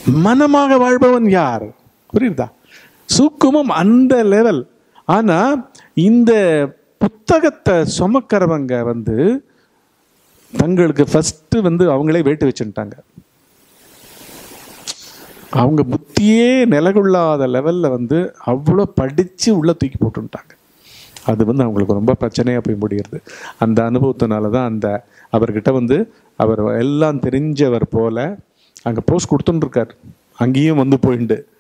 மனமாக வாழ்பவன் யார் புரியுதா சூக்குமம் அந்த லெவல் ஆனா இந்த புத்தகத்தை சுமக்கிறவங்க வந்து தங்களுக்கு ஃபர்ஸ்ட் வந்து அவங்களே வேட்டு வச்சுட்டாங்க அவங்க புத்தியே நிலகுள்ளாத லெவல்ல வந்து அவ்வளோ படிச்சு உள்ள தூக்கி போட்டுட்டாங்க அது வந்து அவங்களுக்கு ரொம்ப பிரச்சனையா போய் முடியுது அந்த அனுபவத்தினால தான் அந்த அவர்கிட்ட வந்து அவர் எல்லாம் தெரிஞ்சவர் போல அங்க போஸ்ட் கொடுத்துட்டு இருக்காரு அங்கேயும் வந்து போயிண்டு